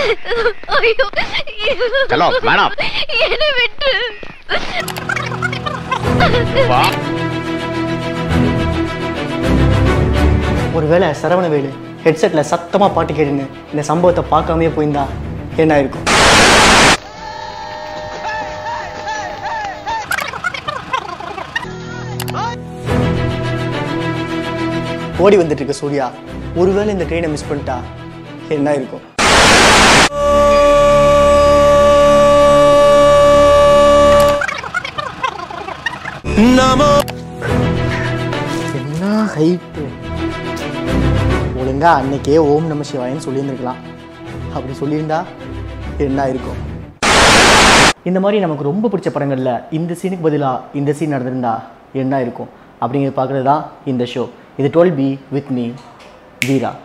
ஐயோ செல்லம், வேணாம். என்னை விட்டு வா ஒருவேளை சரவணவேலு ஹெட்செட்டில் சத்தமாக பாட்டு கேட்டுன்னு இந்த சம்பவத்தை பார்க்காமயே போயிருந்தா என்ன இருக்கும் ஓடி வந்துட்டு இருக்க சூர்யா ஒருவேளை இந்த ட்ரெயினை மிஸ் பண்ணிட்டா என்ன இருக்கும் என்ன ஹைட்டு ஒழுங்கா அன்னைக்கே ஓம் நம சிவாயன்னு சொல்லியிருந்திருக்கலாம் அப்படி சொல்லியிருந்தா என்ன இருக்கும் இந்த மாதிரி நமக்கு ரொம்ப பிடிச்ச படங்களில் இந்த சீனுக்கு பதிலாக இந்த சீன் நடந்திருந்தா என்ன இருக்கும் அப்படிங்கிறது பார்க்குறது தான் இந்த ஷோ இது dwell be with me Veera